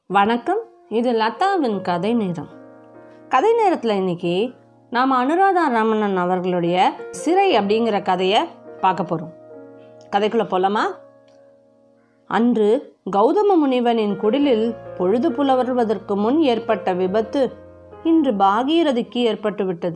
வணக்கம் இது லதாவின் கதை நேரம் கதை நேரத்தில் இன்னைக்கு நாம் அனுராதா ரமணன் அவர்களுடைய சிறை அப்படிங்கிற கதையை பார்க்க போகிறோம் கதைக்குள்ளே போலாமா அன்று கௌதம முனிவனின் குடிலில் பொழுது புலவருவதற்கு முன் ஏற்பட்ட விபத்து இன்று பாகீரதிக்கு ஏற்பட்டு விட்டது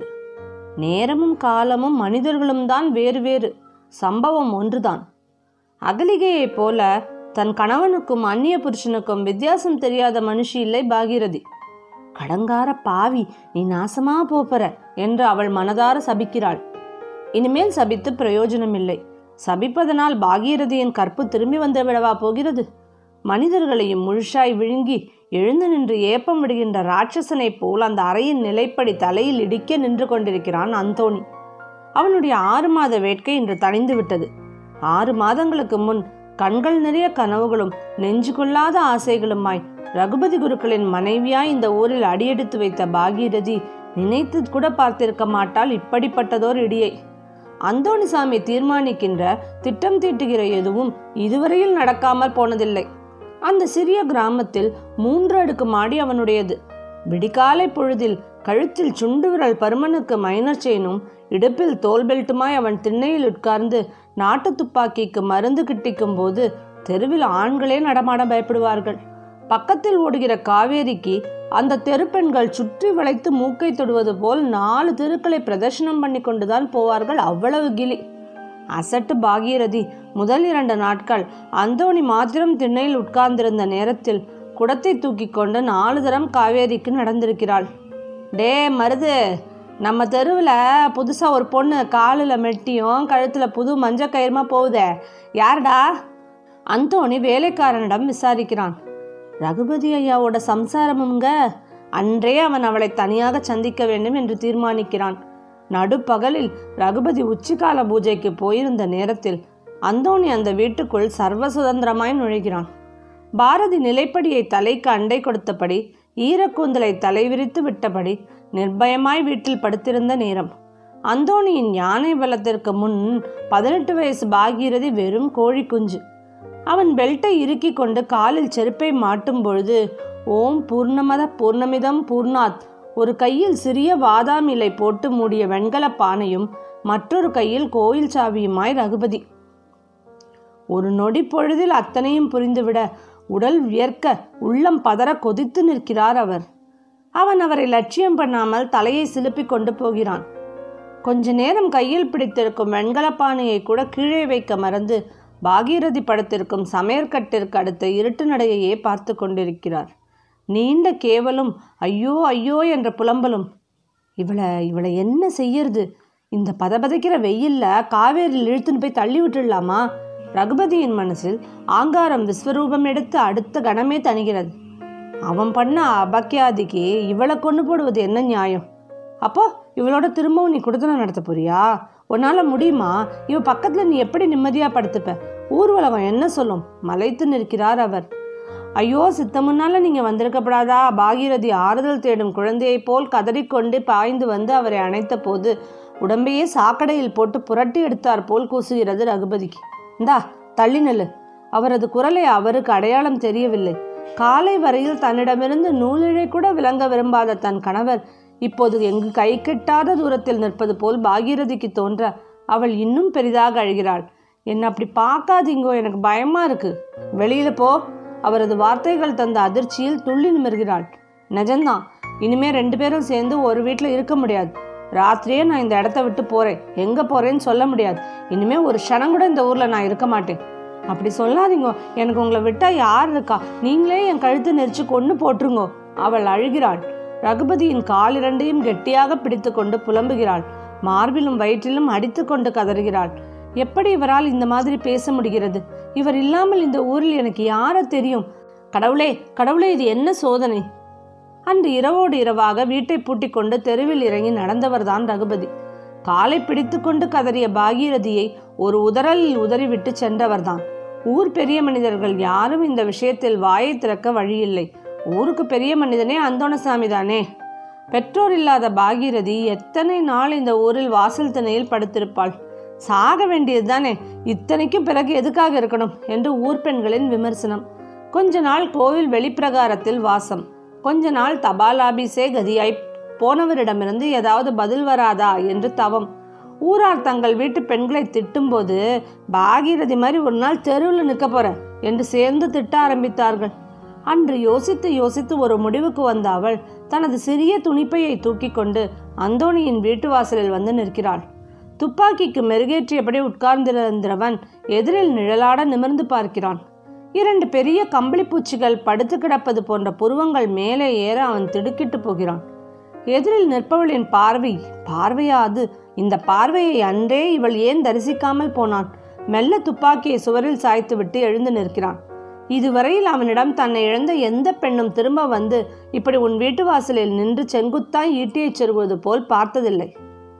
நேரமும் காலமும் மனிதர்களும் தான் வேறு வேறு சம்பவம் ஒன்றுதான் அகலிகையைப் போல தன் கணவனுக்கும் அந்நிய புருஷனுக்கும் வித்தியாசம் தெரியாத மனுஷி இல்லை பாகீரதி கடங்கார பாவி நீ நாசமா போப்பற என்று அவள் மனதார சபிக்கிறாள் இனிமேல் சபித்து பிரயோஜனமில்லை சபிப்பதனால் பாகீரதியின் கற்பு திரும்பி வந்து விடவா போகிறது மனிதர்களையும் முழுசாய் விழுங்கி எழுந்து நின்று ஏப்பம் விடுகின்ற ராட்சசனைப் போல் அந்த அறையின் நிலைப்படி தலையில் இடிக்க நின்று கொண்டிருக்கிறான் அந்தோணி அவனுடைய ஆறு மாத வேட்கை இன்று தணிந்து விட்டது ஆறு மாதங்களுக்கு முன் கண்கள் நிறைய கனவுகளும் நெஞ்சு கொள்ளாத ஆசைகளுமாய் ரகுபதி குருக்களின் மனைவியாய் இந்த ஊரில் அடியெடுத்து வைத்த பாகீரதி நினைத்து கூட பார்த்திருக்க மாட்டால் இப்படிப்பட்டதோர் இடியை அந்தோணிசாமி தீர்மானிக்கின்ற திட்டம் தீட்டுகிற எதுவும் இதுவரையில் நடக்காமல் போனதில்லை அந்த சிறிய கிராமத்தில் மூன்று அடுக்கு மாடி அவனுடையது விடிகாலை பொழுதில் கழுத்தில் சுண்டு விரல் பருமனுக்கு மைனர் செயினும் இடுப்பில் தோல் பெல்ட்டுமாய் அவன் திண்ணையில் உட்கார்ந்து நாட்டு துப்பாக்கிக்கு மருந்து கிட்டிக்கும் போது தெருவில் ஆண்களே நடமாட பயப்படுவார்கள் பக்கத்தில் ஓடுகிற காவேரிக்கு அந்த தெருப்பெண்கள் சுற்றி வளைத்து மூக்கை தொடுவது போல் நாலு தெருக்களை பிரதர்ஷனம் பண்ணி கொண்டுதான் போவார்கள் அவ்வளவு கிளி அசட்டு பாகீரதி முதல் இரண்டு நாட்கள் அந்தோணி மாத்திரம் திண்ணையில் உட்கார்ந்திருந்த நேரத்தில் குடத்தை தூக்கி கொண்டு நாலு தரம் காவேரிக்கு நடந்திருக்கிறாள் டே மருது நம்ம தெருவில் புதுசாக ஒரு பொண்ணு காலில் மெட்டியும் கழுத்தில் புது மஞ்ச கயிறுமா போகுதே யாருடா அந்தோணி வேலைக்காரனிடம் விசாரிக்கிறான் ரகுபதி ஐயாவோட சம்சாரமுங்க அன்றே அவன் அவளை தனியாக சந்திக்க வேண்டும் என்று தீர்மானிக்கிறான் நடுப்பகலில் ரகுபதி உச்சிக்கால பூஜைக்கு போயிருந்த நேரத்தில் அந்தோணி அந்த வீட்டுக்குள் சர்வ சுதந்திரமாய் நுழைகிறான் பாரதி நிலைப்படியை தலைக்கு அண்டை கொடுத்தபடி ஈரக்கூந்தலை தலைவிரித்து விட்டபடி நிர்பயமாய் வீட்டில் படுத்திருந்த நேரம் அந்தோணியின் யானை பலத்திற்கு முன் பதினெட்டு வயசு பாகீரதி வெறும் கோழி குஞ்சு அவன் பெல்ட்டை இறுக்கி கொண்டு காலில் செருப்பை மாட்டும் பொழுது ஓம் பூர்ணமத பூர்ணமிதம் பூர்ணாத் ஒரு கையில் சிறிய வாதாம் இலை போட்டு மூடிய வெண்கல பானையும் மற்றொரு கையில் கோயில் சாவியுமாய் ரகுபதி ஒரு நொடி பொழுதில் அத்தனையும் புரிந்துவிட உடல் வியர்க்க உள்ளம் பதற கொதித்து நிற்கிறார் அவர் அவன் அவரை லட்சியம் பண்ணாமல் தலையை சிலுப்பி கொண்டு போகிறான் கொஞ்ச நேரம் கையில் பிடித்திருக்கும் வெண்கல பானையை கூட கீழே வைக்க மறந்து பாகீரதி படத்திற்கும் சமையற்கட்டிற்கு அடுத்த இருட்டு நடையையே பார்த்து கொண்டிருக்கிறார் நீண்ட கேவலும் ஐயோ ஐயோ என்ற புலம்பலும் இவளை இவளை என்ன செய்யறது இந்த பதபதைக்கிற வெயில்ல காவேரியில் இழுத்துன்னு போய் தள்ளி விட்டுடலாமா ரகுபதியின் மனசில் ஆங்காரம் விஸ்வரூபம் எடுத்து அடுத்த கணமே தணிகிறது அவன் பண்ண அபக்கியாதிக்கு இவளை கொண்டு போடுவது என்ன நியாயம் அப்போ இவளோட திரும்பவும் நீ குடுத்தனம் நடத்த போறியா உன்னால முடியுமா இவ பக்கத்துல நீ எப்படி நிம்மதியா படுத்துப்ப ஊர்வலகம் என்ன சொல்லும் மலைத்து நிற்கிறார் அவர் ஐயோ சித்த முன்னால நீங்க வந்திருக்கப்படாதா பாகீரதி ஆறுதல் தேடும் குழந்தையைப் போல் கதறிக்கொண்டு பாய்ந்து வந்து அவரை அணைத்த போது உடம்பையே சாக்கடையில் போட்டு புரட்டி எடுத்தார் போல் கூசுகிறது ரகுபதிக்கு இந்தா தள்ளி நெல்லு அவரது குரலை அவருக்கு அடையாளம் தெரியவில்லை காலை வரையில் தன்னிடமிருந்து நூலிழை கூட விளங்க விரும்பாத தன் கணவர் இப்போது எங்கு கை கெட்டாத தூரத்தில் நிற்பது போல் பாகீரதிக்கு தோன்ற அவள் இன்னும் பெரிதாக அழுகிறாள் என்னை அப்படி பார்க்காதீங்கோ எனக்கு பயமா இருக்கு வெளியில போ அவரது வார்த்தைகள் தந்த அதிர்ச்சியில் துள்ளி நிமிர்கிறாள் நிஜம்தான் இனிமே ரெண்டு பேரும் சேர்ந்து ஒரு வீட்டில் இருக்க முடியாது ராத்திரியே நான் இந்த இடத்த விட்டு போறேன் எங்க போறேன்னு சொல்ல முடியாது இனிமே ஒரு க்ஷணம் கூட இந்த ஊர்ல நான் இருக்க மாட்டேன் அப்படி சொல்லாதீங்க எனக்கு உங்களை விட்டா யார் இருக்கா நீங்களே என் கழுத்து நெரிச்சு கொண்டு போட்டுருங்கோ அவள் அழுகிறாள் ரகுபதியின் காலிரண்டையும் கெட்டியாக பிடித்து கொண்டு புலம்புகிறாள் மார்பிலும் வயிற்றிலும் அடித்து கொண்டு கதறுகிறாள் எப்படி இவரால் இந்த மாதிரி பேச முடிகிறது இவர் இல்லாமல் இந்த ஊரில் எனக்கு யார தெரியும் கடவுளே கடவுளே இது என்ன சோதனை அன்று இரவோடு இரவாக வீட்டை பூட்டிக் கொண்டு தெருவில் இறங்கி நடந்தவர்தான் ரகுபதி காலை பிடித்துக்கொண்டு கதறிய பாகீரதியை ஒரு உதறலில் உதறிவிட்டு சென்றவர்தான் ஊர் பெரிய மனிதர்கள் யாரும் இந்த விஷயத்தில் வாயை திறக்க வழியில்லை ஊருக்கு பெரிய மனிதனே அந்தோணசாமி தானே பெற்றோர் இல்லாத பாகீரதி எத்தனை நாள் இந்த ஊரில் வாசல் திணையில் படுத்திருப்பாள் சாக வேண்டியதுதானே இத்தனைக்கும் பிறகு எதுக்காக இருக்கணும் என்று ஊர் பெண்களின் விமர்சனம் கொஞ்ச நாள் கோவில் வெளிப்பிரகாரத்தில் வாசம் கொஞ்ச நாள் தபால் ஆபீஸே கதியாய் போனவரிடமிருந்து ஏதாவது பதில் வராதா என்று தவம் ஊரார் தங்கள் வீட்டு பெண்களை திட்டும்போது பாகீரதி மாதிரி ஒரு நாள் தெருவில் நிற்க போற என்று சேர்ந்து திட்ட ஆரம்பித்தார்கள் அன்று யோசித்து யோசித்து ஒரு முடிவுக்கு வந்த அவள் தனது சிறிய துணிப்பையை தூக்கி கொண்டு அந்தோணியின் வீட்டு வாசலில் வந்து நிற்கிறாள் துப்பாக்கிக்கு மெருகேற்றியபடி உட்கார்ந்திருந்தவன் எதிரில் நிழலாட நிமிர்ந்து பார்க்கிறான் இரண்டு பெரிய கம்பளி பூச்சிகள் படுத்து கிடப்பது போன்ற புருவங்கள் மேலே ஏற அவன் திடுக்கிட்டு போகிறான் எதிரில் நிற்பவளின் பார்வை பார்வையா அது இந்த பார்வையை அன்றே இவள் ஏன் தரிசிக்காமல் போனான் மெல்ல துப்பாக்கியை சுவரில் சாய்த்துவிட்டு எழுந்து நிற்கிறான் இதுவரையில் அவனிடம் தன்னை இழந்த எந்த பெண்ணும் திரும்ப வந்து இப்படி உன் வீட்டு வாசலில் நின்று செங்குத்தாய் ஈட்டியைச் செருவது போல் பார்த்ததில்லை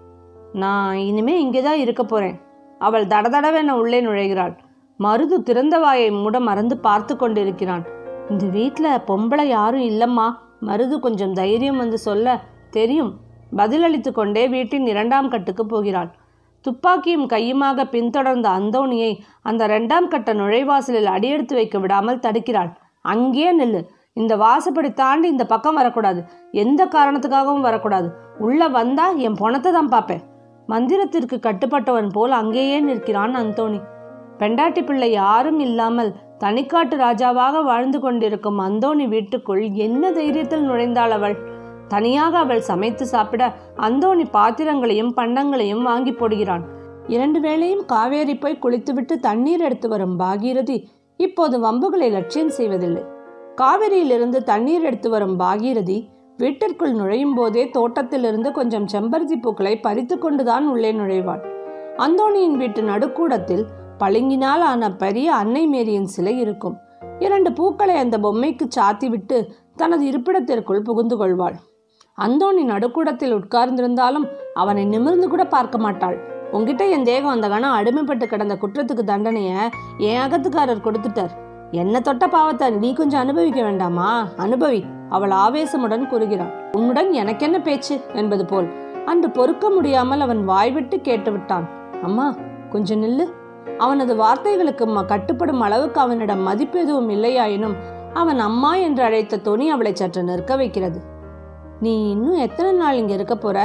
நான் இனிமே இங்கேதான் இருக்க போறேன் அவள் தடதடவென உள்ளே நுழைகிறாள் மருது திறந்த வாயை மூட மறந்து பார்த்து கொண்டிருக்கிறான் இந்த வீட்டில் பொம்பளை யாரும் இல்லம்மா மருது கொஞ்சம் தைரியம் வந்து சொல்ல தெரியும் பதிலளித்து கொண்டே வீட்டின் இரண்டாம் கட்டுக்கு போகிறாள் துப்பாக்கியும் கையுமாக பின்தொடர்ந்த அந்தோணியை அந்த இரண்டாம் கட்ட நுழைவாசலில் அடியெடுத்து வைக்க விடாமல் தடுக்கிறாள் அங்கேயே நில்லு இந்த வாசப்படி தாண்டி இந்த பக்கம் வரக்கூடாது எந்த காரணத்துக்காகவும் வரக்கூடாது உள்ள வந்தா என் பணத்தை தான் பார்ப்பேன் மந்திரத்திற்கு கட்டுப்பட்டவன் போல் அங்கேயே நிற்கிறான் அந்தோணி பெண்டாட்டி பிள்ளை யாரும் இல்லாமல் தனிக்காட்டு ராஜாவாக வாழ்ந்து கொண்டிருக்கும் அந்தோணி வீட்டுக்குள் என்ன தைரியத்தில் நுழைந்தாள் அவள் தனியாக அவள் சமைத்து சாப்பிட அந்தோணி பாத்திரங்களையும் பண்டங்களையும் வாங்கி போடுகிறான் இரண்டு வேளையும் காவேரி போய் குளித்துவிட்டு தண்ணீர் எடுத்து வரும் பாகீரதி இப்போது வம்புகளை லட்சியம் செய்வதில்லை காவிரியிலிருந்து தண்ணீர் எடுத்து வரும் பாகீரதி வீட்டிற்குள் நுழையும் போதே தோட்டத்திலிருந்து கொஞ்சம் செம்பருத்தி பூக்களை பறித்து கொண்டுதான் உள்ளே நுழைவாள் அந்தோணியின் வீட்டு நடுக்கூடத்தில் பளிங்கினால் ஆன பெரிய அன்னை மேரியின் சிலை இருக்கும் இரண்டு பூக்களை அந்த பொம்மைக்கு சாத்திவிட்டு தனது இருப்பிடத்திற்குள் புகுந்து கொள்வாள் அந்தோணி நடுக்கூடத்தில் உட்கார்ந்திருந்தாலும் அவனை நிமிர்ந்து கூட பார்க்க மாட்டாள் உன்கிட்ட என் தேகம் அந்த கணம் அடிமைப்பட்டு கிடந்த குற்றத்துக்கு தண்டனைய என் அகத்துக்காரர் கொடுத்துட்டார் என்ன தொட்ட பாவத்தை நீ கொஞ்சம் அனுபவிக்க வேண்டாமா அனுபவி அவள் ஆவேசமுடன் கூறுகிறாள் உன்னுடன் எனக்கென்ன பேச்சு என்பது போல் அன்று பொறுக்க முடியாமல் அவன் வாய்விட்டு கேட்டு விட்டான் அம்மா கொஞ்சம் நில்லு அவனது வார்த்தைகளுக்கு ம- கட்டுப்படும் அளவுக்கு அவனிடம் மதிப்பு எதுவும் இல்லையாயினும் அவன் அம்மா என்று அழைத்த துணி அவளை சற்று நிற்க வைக்கிறது நீ இன்னும் எத்தனை நாள் இங்க இருக்க போற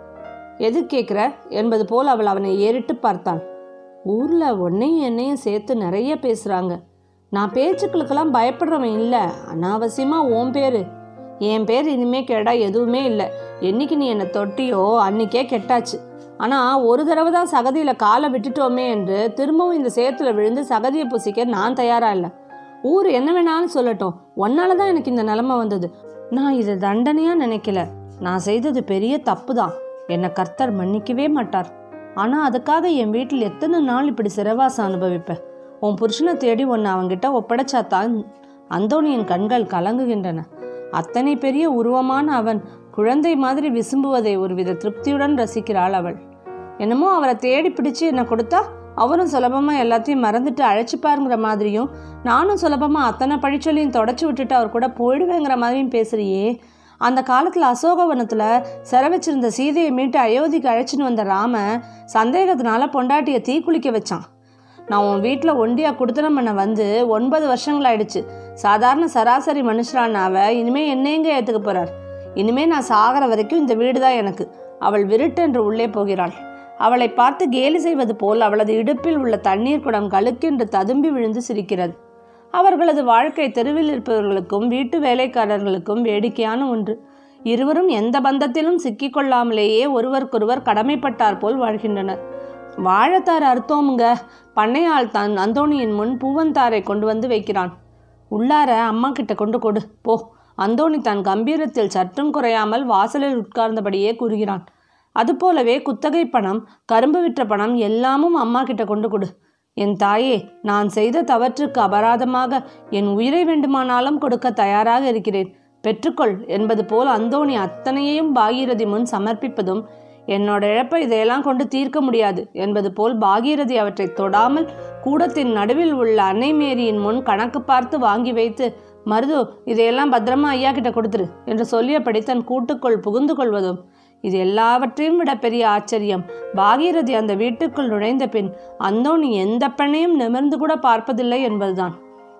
எது கேட்குற என்பது போல் அவள் அவனை ஏறிட்டு பார்த்தாள் ஊர்ல உன்னையும் என்னையும் சேர்த்து நிறைய பேசுறாங்க நான் பேச்சுக்களுக்கெல்லாம் பயப்படுறவன் இல்லை அனாவசியமா உன் பேரு என் பேர் இனிமே கேடா எதுவுமே இல்லை என்னைக்கு நீ என்னை தொட்டியோ அன்னைக்கே கெட்டாச்சு ஆனால் ஒரு தடவை தான் சகதியில் காலை விட்டுட்டோமே என்று திரும்பவும் இந்த சேத்துல விழுந்து சகதியை புசிக்க நான் தயாரா இல்லை ஊர் என்ன வேணாலும் சொல்லட்டும் ஒன்னால தான் எனக்கு இந்த நிலைமை வந்தது நான் இதை தண்டனையாக நினைக்கல நான் செய்தது பெரிய தப்பு தான் என்னை கர்த்தர் மன்னிக்கவே மாட்டார் ஆனால் அதுக்காக என் வீட்டில் எத்தனை நாள் இப்படி சிறைவாசம் அனுபவிப்பேன் உன் புருஷனை தேடி ஒன்று அவன்கிட்ட ஒப்படைச்சாத்தான் அந்தோணியின் கண்கள் கலங்குகின்றன அத்தனை பெரிய உருவமான அவன் குழந்தை மாதிரி விசும்புவதை ஒருவித திருப்தியுடன் ரசிக்கிறாள் அவள் என்னமோ அவரை தேடி பிடிச்சு என்னை கொடுத்தா அவரும் சுலபமா எல்லாத்தையும் மறந்துட்டு அழைச்சிப்பாருங்கிற மாதிரியும் நானும் சுலபமா அத்தனை பழிச்சொல்லியும் தொடச்சி விட்டுட்டு அவர் கூட போயிடுவேங்கிற மாதிரியும் பேசுறியே அந்த காலத்துல அசோகவனத்துல சிறை வச்சிருந்த சீதையை மீட்டு அயோத்திக்கு அழைச்சின்னு வந்த ராம சந்தேகத்தினால பொண்டாட்டியை தீக்குளிக்க வச்சான் நான் உன் வீட்டில் ஒண்டியா குடுத்தனம் பண்ண வந்து ஒன்பது வருஷங்கள் ஆயிடுச்சு சாதாரண சராசரி மனுஷரான அவ இனிமே என்னையங்க ஏத்துக்க போறார் இனிமே நான் சாகிற வரைக்கும் இந்த வீடு தான் எனக்கு அவள் விருட்டென்று உள்ளே போகிறாள் அவளை பார்த்து கேலி செய்வது போல் அவளது இடுப்பில் உள்ள தண்ணீர் குடம் கழுக்கென்று ததும்பி விழுந்து சிரிக்கிறது அவர்களது வாழ்க்கை தெருவில் இருப்பவர்களுக்கும் வீட்டு வேலைக்காரர்களுக்கும் வேடிக்கையான ஒன்று இருவரும் எந்த பந்தத்திலும் சிக்கிக்கொள்ளாமலேயே ஒருவருக்கொருவர் கடமைப்பட்டார் போல் வாழ்கின்றனர் வாழைத்தார் அர்த்தமுங்க பண்ணையாள் தன் அந்தோணியின் முன் பூவந்தாரை கொண்டு வந்து வைக்கிறான் உள்ளார அம்மா கிட்ட கொண்டு கொடு போ அந்தோணி தன் கம்பீரத்தில் சற்றும் குறையாமல் வாசலில் உட்கார்ந்தபடியே கூறுகிறான் அதுபோலவே குத்தகை பணம் கரும்பு விற்ற பணம் எல்லாமும் அம்மா கிட்ட கொண்டு கொடு என் தாயே நான் செய்த தவற்றுக்கு அபராதமாக என் உயிரை வேண்டுமானாலும் கொடுக்க தயாராக இருக்கிறேன் பெற்றுக்கொள் என்பது போல் அந்தோணி அத்தனையையும் பாகீரதி முன் சமர்ப்பிப்பதும் என்னோட இழப்பை இதையெல்லாம் கொண்டு தீர்க்க முடியாது என்பது போல் பாகீரதி அவற்றை தொடாமல் கூடத்தின் நடுவில் உள்ள அன்னை மேரியின் முன் கணக்கு பார்த்து வாங்கி வைத்து மருது இதையெல்லாம் பத்திரமா ஐயா கிட்ட கொடுத்துரு என்று சொல்லியபடி தன் கூட்டுக்குள் புகுந்து கொள்வதும் இது எல்லாவற்றையும் விட பெரிய ஆச்சரியம் பாகீரதி அந்த வீட்டுக்குள் நுழைந்த பின் அந்தோணி எந்த பெண்ணையும் நிமிர்ந்து கூட பார்ப்பதில்லை என்பதுதான்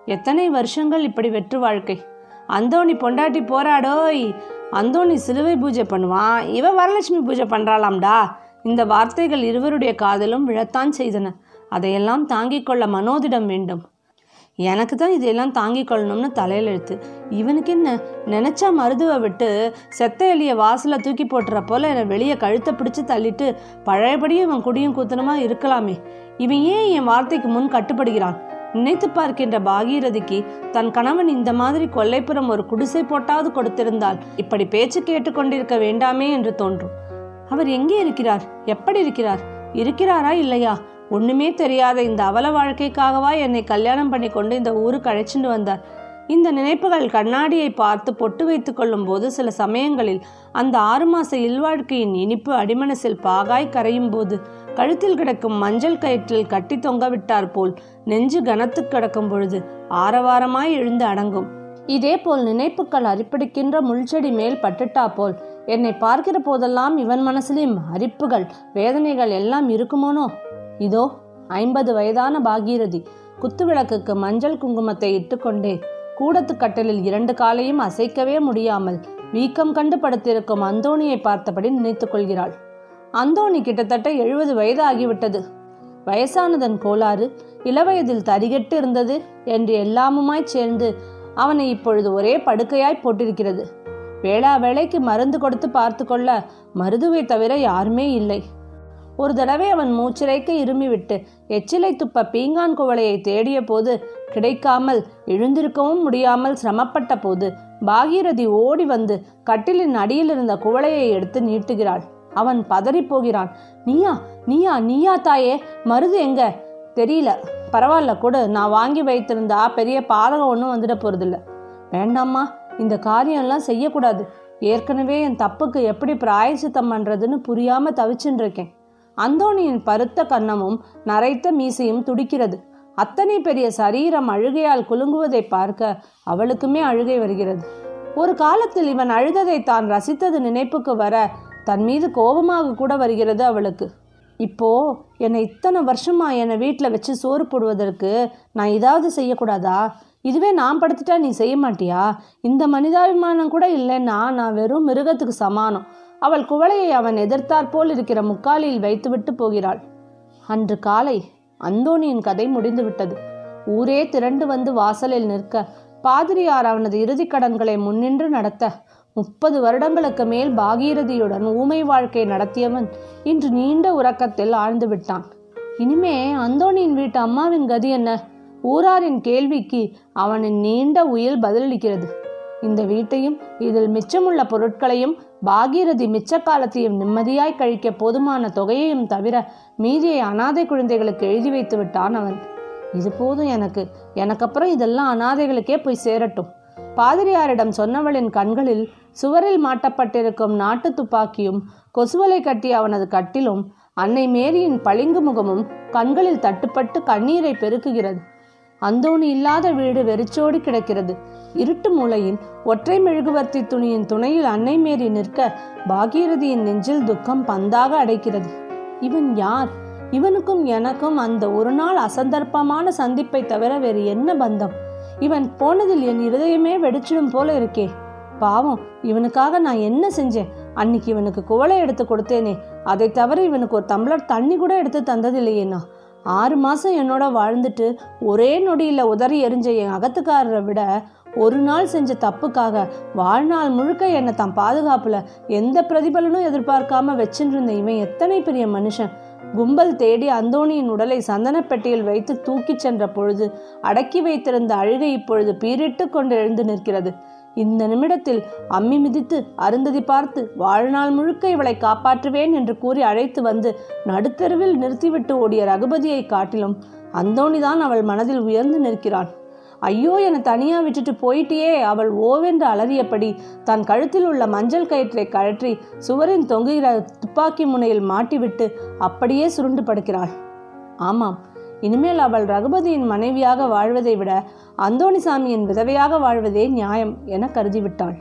எத்தனை வருஷங்கள் இப்படி வெற்று வாழ்க்கை அந்தோணி பொண்டாட்டி போராடோய் அந்தோணி சிலுவை பூஜை பண்ணுவான் இவ வரலட்சுமி பூஜை பண்றாளாம்டா இந்த வார்த்தைகள் இருவருடைய காதலும் விழத்தான் செய்தன அதையெல்லாம் தாங்கிக் கொள்ள மனோதிடம் வேண்டும் எனக்கு தான் இதையெல்லாம் தாங்கிக் கொள்ளணும்னு தலையில் எழுத்து இவனுக்கு என்ன நினச்சா மருதுவை விட்டு செத்த எலிய வாசல தூக்கி போட்டுற போல என்னை வெளியே கழுத்தை பிடிச்சு தள்ளிட்டு பழையபடியும் இவன் குடியும் கூத்தனமா இருக்கலாமே இவன் ஏன் என் வார்த்தைக்கு முன் கட்டுப்படுகிறான் நினைத்து பார்க்கின்ற பாகீரதிக்கு தன் கணவன் இந்த மாதிரி கொல்லைப்புறம் ஒரு குடிசை போட்டாவது கொடுத்திருந்தால் இப்படி பேச்சு கேட்டுக்கொண்டிருக்க வேண்டாமே என்று தோன்றும் அவர் எங்கே இருக்கிறார் எப்படி இருக்கிறார் இருக்கிறாரா இல்லையா ஒண்ணுமே தெரியாத இந்த அவல வாழ்க்கைக்காகவா என்னை கல்யாணம் பண்ணி கொண்டு இந்த ஊருக்கு அழைச்சிட்டு வந்தார் இந்த நினைப்புகள் கண்ணாடியை பார்த்து பொட்டு வைத்துக் கொள்ளும் போது சில சமயங்களில் அந்த ஆறு மாச இல்வாழ்க்கையின் இனிப்பு அடிமனசில் பாகாய் கரையும் போது கழுத்தில் கிடக்கும் மஞ்சள் கயிற்றில் கட்டி தொங்கவிட்டார் போல் நெஞ்சு கனத்து கிடக்கும் பொழுது ஆரவாரமாய் எழுந்து அடங்கும் இதே போல் நினைப்புகள் அரிப்பிடிக்கின்ற முள்செடி மேல் பட்டுட்டா போல் என்னை பார்க்கிற போதெல்லாம் இவன் மனசிலும் அரிப்புகள் வேதனைகள் எல்லாம் இருக்குமோனோ இதோ ஐம்பது வயதான பாகீரதி குத்துவிளக்குக்கு மஞ்சள் குங்குமத்தை இட்டுக்கொண்டே கூடத்து கட்டலில் இரண்டு காலையும் அசைக்கவே முடியாமல் வீக்கம் கண்டு படுத்திருக்கும் அந்தோணியை பார்த்தபடி நினைத்துக் கொள்கிறாள் அந்தோணி கிட்டத்தட்ட எழுபது வயது ஆகிவிட்டது வயசானதன் கோளாறு இளவயதில் தரிகெட்டு இருந்தது என்று எல்லாமுமாய் சேர்ந்து அவனை இப்பொழுது ஒரே படுக்கையாய் போட்டிருக்கிறது வேளா வேளைக்கு மருந்து கொடுத்து பார்த்து கொள்ள மருதுவை தவிர யாருமே இல்லை ஒரு தடவை அவன் மூச்சிறைக்க இருமிவிட்டு எச்சிலை துப்ப பீங்கான் குவளையை தேடிய போது கிடைக்காமல் எழுந்திருக்கவும் முடியாமல் சிரமப்பட்ட போது பாகீரதி ஓடி வந்து கட்டிலின் அடியில் இருந்த குவளையை எடுத்து நீட்டுகிறாள் அவன் பதறி போகிறான் நீயா நீயா நீயா தாயே மருது எங்க தெரியல பரவாயில்ல கொடு நான் வாங்கி வைத்திருந்தா பெரிய பாதகம் ஒன்றும் வந்துட போறதில்ல வேண்டாம்மா இந்த காரியம்லாம் செய்யக்கூடாது ஏற்கனவே என் தப்புக்கு எப்படி பிராயசித்தம் பண்றதுன்னு புரியாம தவிச்சுட்டு இருக்கேன் அந்தோணியின் பருத்த கன்னமும் நரைத்த மீசையும் துடிக்கிறது அத்தனை பெரிய சரீரம் அழுகையால் குலுங்குவதை பார்க்க அவளுக்குமே அழுகை வருகிறது ஒரு காலத்தில் இவன் அழுததை தான் ரசித்தது நினைப்புக்கு வர தன் மீது கோபமாக கூட வருகிறது அவளுக்கு இப்போ என்னை இத்தனை வருஷமா என்னை வீட்டில் வச்சு சோறு போடுவதற்கு நான் ஏதாவது செய்யக்கூடாதா இதுவே நான் படுத்துட்டா நீ செய்ய மாட்டியா இந்த மனிதாபிமானம் கூட இல்லைன்னா நான் வெறும் மிருகத்துக்கு சமானம் அவள் குவளையை அவன் எதிர்த்தாற்போல் இருக்கிற முக்காலில் வைத்துவிட்டு போகிறாள் அன்று காலை அந்தோணியின் கதை முடிந்துவிட்டது ஊரே திரண்டு வந்து வாசலில் நிற்க பாதிரியார் அவனது இறுதிக் கடன்களை முன்னின்று நடத்த முப்பது வருடங்களுக்கு மேல் பாகீரதியுடன் ஊமை வாழ்க்கை நடத்தியவன் இன்று நீண்ட உறக்கத்தில் ஆழ்ந்து விட்டான் இனிமே அந்தோணியின் வீட்டு அம்மாவின் கதி என்ன ஊராரின் கேள்விக்கு அவனின் நீண்ட உயில் பதிலளிக்கிறது இந்த வீட்டையும் இதில் மிச்சமுள்ள பொருட்களையும் பாகீரதி மிச்ச காலத்தையும் நிம்மதியாய் கழிக்க போதுமான தொகையையும் தவிர மீதியை அனாதை குழந்தைகளுக்கு எழுதி வைத்து விட்டான் அவன் இது போதும் எனக்கு எனக்கப்புறம் இதெல்லாம் அனாதைகளுக்கே போய் சேரட்டும் பாதிரியாரிடம் சொன்னவளின் கண்களில் சுவரில் மாட்டப்பட்டிருக்கும் நாட்டு துப்பாக்கியும் கொசுவலை கட்டிய அவனது கட்டிலும் அன்னை மேரியின் பளிங்கு முகமும் கண்களில் தட்டுப்பட்டு கண்ணீரை பெருக்குகிறது அந்தோணி இல்லாத வீடு வெறிச்சோடி கிடக்கிறது இருட்டு மூலையில் ஒற்றை மெழுகுவர்த்தி துணியின் துணையில் அன்னை மேரி நிற்க பாகீரதியின் நெஞ்சில் துக்கம் பந்தாக அடைக்கிறது இவன் யார் இவனுக்கும் எனக்கும் அந்த ஒரு நாள் அசந்தர்ப்பமான சந்திப்பை தவிர வேறு என்ன பந்தம் இவன் போனதில் என் இருதயமே வெடிச்சிடும் போல இருக்கே பாவம் இவனுக்காக நான் என்ன செஞ்சேன் அன்னைக்கு இவனுக்கு குவளை எடுத்து கொடுத்தேனே அதை தவிர இவனுக்கு ஒரு டம்ளர் தண்ணி கூட எடுத்து தந்ததில்லையேண்ணா ஆறு மாதம் என்னோட வாழ்ந்துட்டு ஒரே நொடியில் உதறி எரிஞ்ச என் அகத்துக்காரரை விட ஒரு நாள் செஞ்ச தப்புக்காக வாழ்நாள் முழுக்க என்னை தன் பாதுகாப்புல எந்த பிரதிபலனும் எதிர்பார்க்காம வச்சுட்டு இருந்த இவன் எத்தனை பெரிய மனுஷன் கும்பல் தேடி அந்தோணியின் உடலை சந்தனப்பெட்டியில் வைத்து தூக்கிச் சென்ற பொழுது அடக்கி வைத்திருந்த அழுகை இப்பொழுது பீரிட்டு கொண்டு எழுந்து நிற்கிறது இந்த நிமிடத்தில் அம்மி மிதித்து அருந்ததி பார்த்து வாழ்நாள் முழுக்க இவளை காப்பாற்றுவேன் என்று கூறி அழைத்து வந்து நடுத்தெருவில் நிறுத்திவிட்டு ஓடிய ரகுபதியை காட்டிலும் அந்தோணிதான் அவள் மனதில் உயர்ந்து நிற்கிறான் ஐயோ என தனியா விட்டுட்டு போயிட்டியே அவள் ஓவென்று அலறியபடி தன் கழுத்தில் உள்ள மஞ்சள் கயிற்றை கழற்றி சுவரின் தொங்குகிற துப்பாக்கி முனையில் மாட்டிவிட்டு அப்படியே சுருண்டு படுக்கிறாள் ஆமாம் இனிமேல் அவள் ரகுபதியின் மனைவியாக வாழ்வதை விட அந்தோணிசாமியின் விதவையாக வாழ்வதே நியாயம் என கருதிவிட்டாள்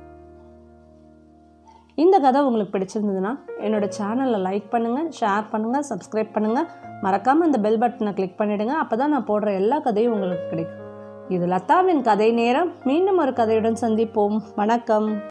இந்த கதை உங்களுக்கு பிடிச்சிருந்ததுன்னா என்னோட சேனலை லைக் பண்ணுங்கள் ஷேர் பண்ணுங்கள் சப்ஸ்கிரைப் பண்ணுங்கள் மறக்காமல் அந்த பெல் பட்டனை கிளிக் பண்ணிவிடுங்க அப்போ தான் நான் போடுற எல்லா கதையும் உங்களுக்கு கிடைக்கும் இது லதாவின் கதை நேரம் மீண்டும் ஒரு கதையுடன் சந்திப்போம் வணக்கம்